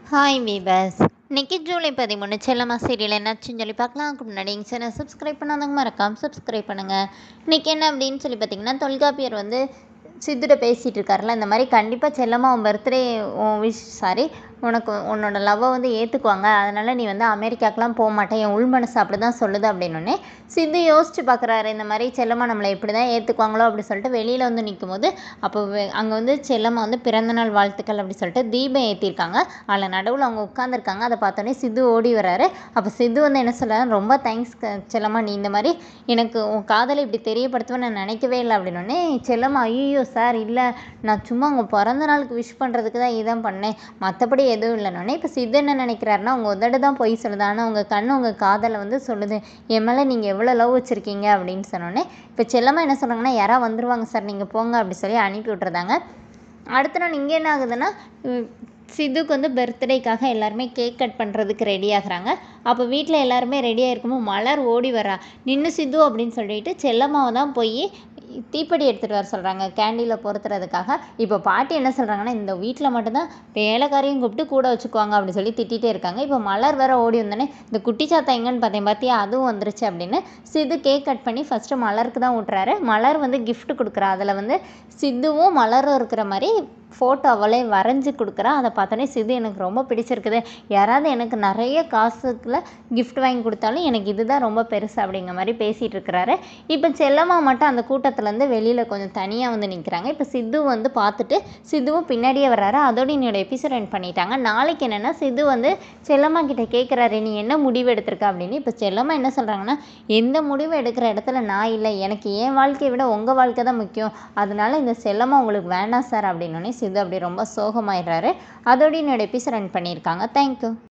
hi வீபஸ் இன்னைக்கு ஜூலை பதிமூணு செல்லம்மா serial என்னாச்சுன்னு சொல்லி பார்க்கலாம் அதுக்கு முன்னாடி எங்கள் சேனல் சப்ஸ்கிரைப் பண்ணாதவங்க மறக்காம சப்ஸ்கிரைப் பண்ணுங்கள் இன்னைக்கு என்ன அப்படின்னு சொல்லி பார்த்தீங்கன்னா தொல்காப்பியர் வந்து சித்துட்ட பேசிகிட்டு இருக்காருல இந்த மாதிரி கண்டிப்பாக செல்லம்மா உன் பர்த்டே உன் விஷ் சாரி உனக்கு உன்னோட லவ்வை வந்து ஏற்றுக்குவாங்க அதனால் நீ வந்து அமெரிக்காக்கெலாம் போக மாட்டேன் என் உள் மனசு அப்படி தான் சொல்லுது அப்படின்னோடனே சித்து யோசிச்சு பார்க்குறாரு இந்த மாதிரி செல்லம்மா நம்மளை எப்படி தான் ஏற்றுக்குவாங்களோ அப்படி சொல்லிட்டு வெளியில் வந்து நிற்கும் போது அப்போ அங்கே வந்து செல்லம்மா வந்து பிறந்தநாள் வாழ்த்துக்கள் அப்படி சொல்லிட்டு தீபம் ஏற்றிருக்காங்க அதில் நடுவில் அவங்க உட்காந்துருக்காங்க அதை பார்த்தோன்னே சித்து ஓடி வராரு அப்போ சித்து வந்து என்ன சொல்கிறாரு ரொம்ப தேங்க்ஸ் செல்லம்மா நீ இந்த மாதிரி எனக்கு உன் காதலை இப்படி தெரியப்படுத்துவேன் நான் நினைக்கவே இல்லை அப்படின்னோடனே செல்லம்மா ஐயோ சார் இல்லை நான் சும்மா உங்கள் பிறந்த நாளுக்கு விஷ் பண்ணுறதுக்கு தான் இதான் பண்ணேன் மற்றபடி எதுவும் இல்லைனோடனே இப்போ சித்து என்ன நினைக்கிறாருன்னா உங்கள் உதடு தான் பொய் சொல்லுது ஆனால் உங்கள் கண்ணு உங்கள் காதலை வந்து சொல்லுது என் மேலே நீங்கள் எவ்வளோ லவ் வச்சுருக்கீங்க அப்படின்னு சொன்னோடனே இப்போ செல்லம்மா என்ன சொல்கிறாங்கன்னா யாராவது வந்துருவாங்க சார் நீங்கள் போங்க அப்படி சொல்லி அனுப்பி விட்ருந்தாங்க அடுத்த நாள் இங்கே என்ன ஆகுதுன்னா உம், சித்துக்கு வந்து பர்த்டேக்காக எல்லாருமே கேக் கட் பண்ணுறதுக்கு ரெடி ஆகுறாங்க அப்போ வீட்டில் எல்லாருமே ரெடியாக இருக்கும்போது மலர் ஓடி வரா நின்று சித்து அப்படின்னு சொல்லிட்டு செல்லம்மாவை தான் போய் தீப்பெட்டி எடுத்துகிட்டு வர சொல்கிறாங்க கேண்டியில் பொருத்துறதுக்காக இப்போ பாட்டி என்ன சொல்கிறாங்கன்னா இந்த வீட்டில் மட்டும்தான் வேலைக்காரையும் கூப்பிட்டு கூட வச்சுக்குவாங்க அப்படின்னு சொல்லி திட்டிகிட்டே இருக்காங்க இப்போ மலர் வேற ஓடி வந்தோடனே இந்த குட்டி சாத்தா எங்கன்னு பார்த்தேன் பார்த்தியா அதுவும் வந்துருச்சு அப்படின்னு சித்து கேக் கட் பண்ணி ஃபஸ்ட்டு மலருக்கு தான் விட்றாரு மலர் வந்து gift கொடுக்குறா அதில் வந்து சித்துவும் மலரும் இருக்கிற மாதிரி ஃபோட்டோ அவளே வரைஞ்சி கொடுக்குறா அதை பார்த்தோன்னே சிது எனக்கு ரொம்ப பிடிச்சிருக்குது யாராவது எனக்கு நிறைய காசுக்குள்ள gift வாங்கி கொடுத்தாலும் எனக்கு இதுதான் ரொம்ப பெருசு அப்படிங்கிற மாதிரி பேசிகிட்டு இருக்கிறாரு இப்போ செல்லம்மா மட்டும் அந்த கூட்டத்துலேருந்து வெளியில் கொஞ்சம் தனியாக வந்து நிற்கிறாங்க இப்போ சித்து வந்து பார்த்துட்டு சித்துவும் பின்னாடியே வர்றாரு அதோட என்னோட எபிசோட் எண்ட் பண்ணிட்டாங்க நாளைக்கு என்னென்னா சித்து வந்து செல்லம்மா கிட்ட கேட்குறாரு நீ என்ன முடிவு எடுத்திருக்க அப்படின்னு இப்போ செல்லம்மா என்ன சொல்கிறாங்கன்னா எந்த முடிவு எடுக்கிற இடத்துல நான் இல்லை எனக்கு என் வாழ்க்கையை விட உங்கள் வாழ்க்கை தான் முக்கியம் அதனால இந்த செல்லம்மா உங்களுக்கு வேண்டாம் சார் அப்படின்னோடனே சித்து அப்படி ரொம்ப சோகமாயிடுறாரு அதோட என்னோட எபிசோட் எண்ட் பண்ணியிருக்காங்க தேங்க்யூ